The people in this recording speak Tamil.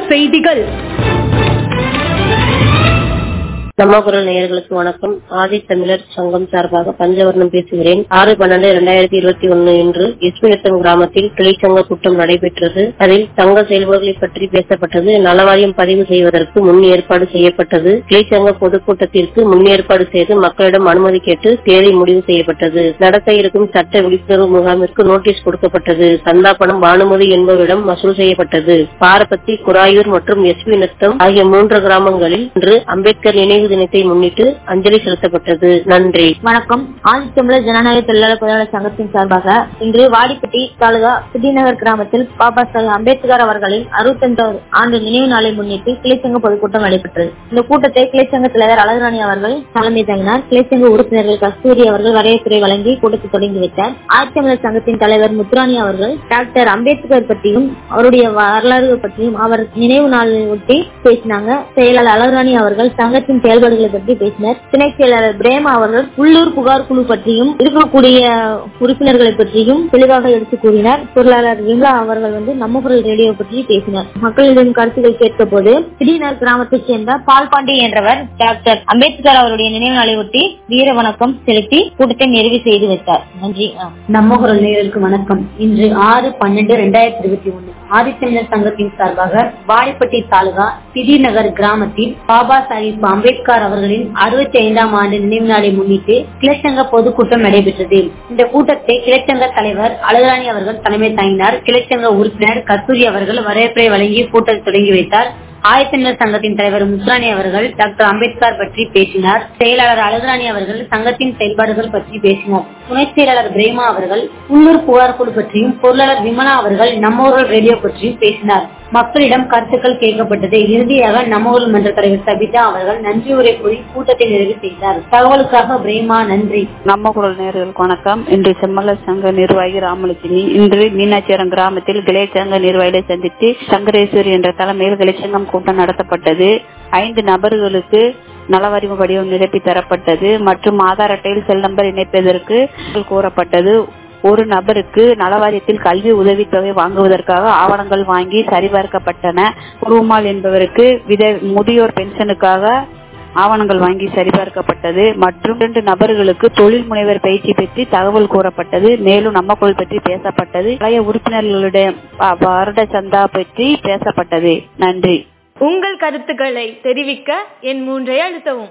செய்திகள் நம்ம குரல் நேயர்களுக்கு வணக்கம் ஆதி தமிழர் சங்கம் சார்பாக பஞ்சவர்ணம் பேசுகிறேன் ஆறு பன்னெண்டு இரண்டாயிரத்தி இருபத்தி ஒன்னு இன்று எஸ்பிஎத்தம் கிராமத்தில் கிளைச்சங்க கூட்டம் நடைபெற்றது அதில் சங்க செயல்பாடுகளை பற்றி பேசப்பட்டது நலவாரியம் பதிவு செய்வதற்கு முன் ஏற்பாடு செய்யப்பட்டது கிளைச்சங்க பொதுக்கூட்டத்திற்கு முன் ஏற்பாடு செய்து மக்களிடம் அனுமதி கேட்டு தேதி முடிவு செய்யப்பட்டது நடத்த இருக்கும் சட்ட விழிப்புணர்வு முகாமிற்கு நோட்டீஸ் கொடுக்கப்பட்டது சந்தா பணம் பானுமதி என்பவரிடம் வசூல் செய்யப்பட்டது பாரபத்தி குராயூர் மற்றும் எஸ்பி நத்தம் ஆகிய மூன்று கிராமங்களில் இன்று அம்பேத்கர் நினைவு தினத்தை முன்னிட்டு அஞ்சலி செலுத்தப்பட்டது நன்றி வணக்கம் ஆதித்தமிழர் ஜனநாயக தொழிலாளர் பொதுவாளர் சங்கத்தின் சார்பாக இன்று வாடிப்பட்டி தாலுகா புதிநகர் கிராமத்தில் பாபா சாஹிப் அம்பேத்கர் அவர்களின் அறுபத்தஞ்சாவது ஆண்டு நினைவு நாளை முன்னிட்டு கிளைச்சங்க பொதுக்கூட்டம் நடைபெற்றது இந்த கூட்டத்தை கிளைச்சங்க தலைவர் அழகுராணி அவர்கள் தலைமை தாங்கினார் கிளைச்சங்க உறுப்பினர்கள் கஸ்தூரி அவர்கள் வரவேற்புரை வழங்கி கூட்டத்தை தொடங்கி வைத்தார் ஆதித்தமிழர் சங்கத்தின் தலைவர் முத்துராணி அவர்கள் டாக்டர் அம்பேத்கர் பற்றியும் அவருடைய வரலாறு பற்றியும் அவர் நினைவு நாளை ஒட்டி பேசினாங்க செயலாளர் அழகுராணி அவர்கள் சங்கத்தின் செயல்பாடுகளை பற்றி பேசினர் துணை செயலாளர் பிரேமா அவர்கள் உள்ளூர் புகார் குழு பற்றியும் இருக்கக்கூடிய உறுப்பினர்களை பற்றியும் தெளிவாக எடுத்து கூறினார் பொருளாளர் விமலா அவர்கள் வந்து நம்ம குரல் ரேடியோ பற்றி பேசினார் மக்களிடம் கருத்துக்கள் கேட்க போது திடீனர் கிராமத்தைச் சேர்ந்த பால்பாண்டி என்றவர் டாக்டர் அம்பேத்கர் அவருடைய நினைவு நாளை ஒட்டி வீர வணக்கம் செலுத்தி கூட்டத்தை நிறைவு செய்து வைத்தார் நன்றி நம்ம குரல் நேயர்களுக்கு வணக்கம் இன்று ஆறு பன்னெண்டு ரெண்டாயிரத்தி இருபத்தி ஒண்ணு ஆதித்தமிழர் சங்கத்தின் சார்பாக வாடிப்பட்டி தாலுகா திடீர்நகர் கிராமத்தில் பாபா சாஹிப் அம்பேத்கர் அவர்களின் அறுபத்தி ஐந்தாம் ஆண்டு நினைவு நாளை முன்னிட்டு கிளைச்சங்க பொதுக்கூட்டம் நடைபெற்றது இந்த கூட்டத்தை கிளைச்சங்க தலைவர் அழகுராணி அவர்கள் தலைமை தாங்கினார் கிளைச்சங்க உறுப்பினர் கஸ்தூரி அவர்கள் வரவேற்பை வழங்கி கூட்டத்தை தொடங்கி வைத்தார் ஆயத்தமிழர் சங்கத்தின் தலைவர் முத்துராணி அவர்கள் டாக்டர் அம்பேத்கர் பற்றி பேசினார் செயலாளர் அழகுராணி அவர்கள் சங்கத்தின் செயல்பாடுகள் பற்றி பேசினார் துணை செயலாளர் பிரேமா அவர்கள் உள்ளூர் புகார் குழு பற்றியும் பொருளாளர் விமலா அவர்கள் நம்ம ஊரல் ரேடியோ பற்றியும் பேசினார் மக்களிடம் கருத்துக்கள் கேட்கப்பட்டது இறுதியாக நம்ம ஊர் மன்ற தலைவர் சபிதா அவர்கள் நன்றி உரை கூறி கூட்டத்தை நிறைவு செய்தார் தகவலுக்காக பிரேமா நன்றி நம்ம குரல் நேர்களுக்கு வணக்கம் இன்று செம்மலர் சங்க நிர்வாகி ராமலட்சுமி இன்று மீனாட்சியரம் கிராமத்தில் கிளை சங்க நிர்வாகிகளை சந்தித்து சங்கரேஸ்வரி என்ற தலைமையில் கிளைச்சங்கம் கூட்டம் நடத்தப்பட்டது ஐந்து நபர்களுக்கு நலவரிவு வடிவம் நிரப்பி தரப்பட்டது மற்றும் ஆதார் அட்டையில் செல் நம்பர் இணைப்பதற்கு கூறப்பட்டது ஒரு நபருக்கு நலவாரியத்தில் கல்வி உதவித்தொகை வாங்குவதற்காக ஆவணங்கள் வாங்கி சரிபார்க்கப்பட்டன குருமால் என்பவருக்கு வித முதியோர் பென்ஷனுக்காக ஆவணங்கள் வாங்கி சரிபார்க்கப்பட்டது மற்றும் இரண்டு நபர்களுக்கு தொழில் முனைவர் பயிற்சி பற்றி தகவல் கூறப்பட்டது மேலும் நம்ம குரல் பற்றி பேசப்பட்டது பழைய உறுப்பினர்களுடைய வருட சந்தா பற்றி பேசப்பட்டது நன்றி உங்கள் கருத்துக்களை தெரிவிக்க என் மூன்றை அழுத்தவும்